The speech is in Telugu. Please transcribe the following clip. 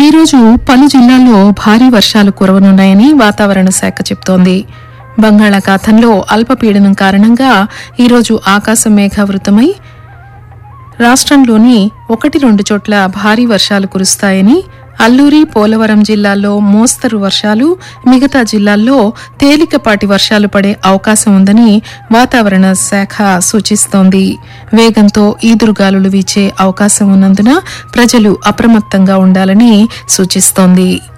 ఈరోజు పలు జిల్లాల్లో భారీ వర్షాలు కురవనున్నాయని వాతావరణ శాఖ చెబుతోంది బంగాళాఖాతంలో అల్పపీడనం కారణంగా ఈరోజు ఆకాశం మేఘావృతమై రాష్ట్రంలోని ఒకటి రెండు చోట్ల భారీ వర్షాలు కురుస్తాయని అల్లూరి పోలవరం జిల్లాల్లో మోస్తరు వర్షాలు మిగతా జిల్లాల్లో తేలికపాటి వర్షాలు పడే అవకాశం ఉందని వాతావరణ శాఖ సూచిస్తోంది వేగంతో ఈదురుగాలులు వీచే అవకాశం ఉన్నందున ప్రజలు అప్రమత్తంగా ఉండాలని సూచిస్తోంది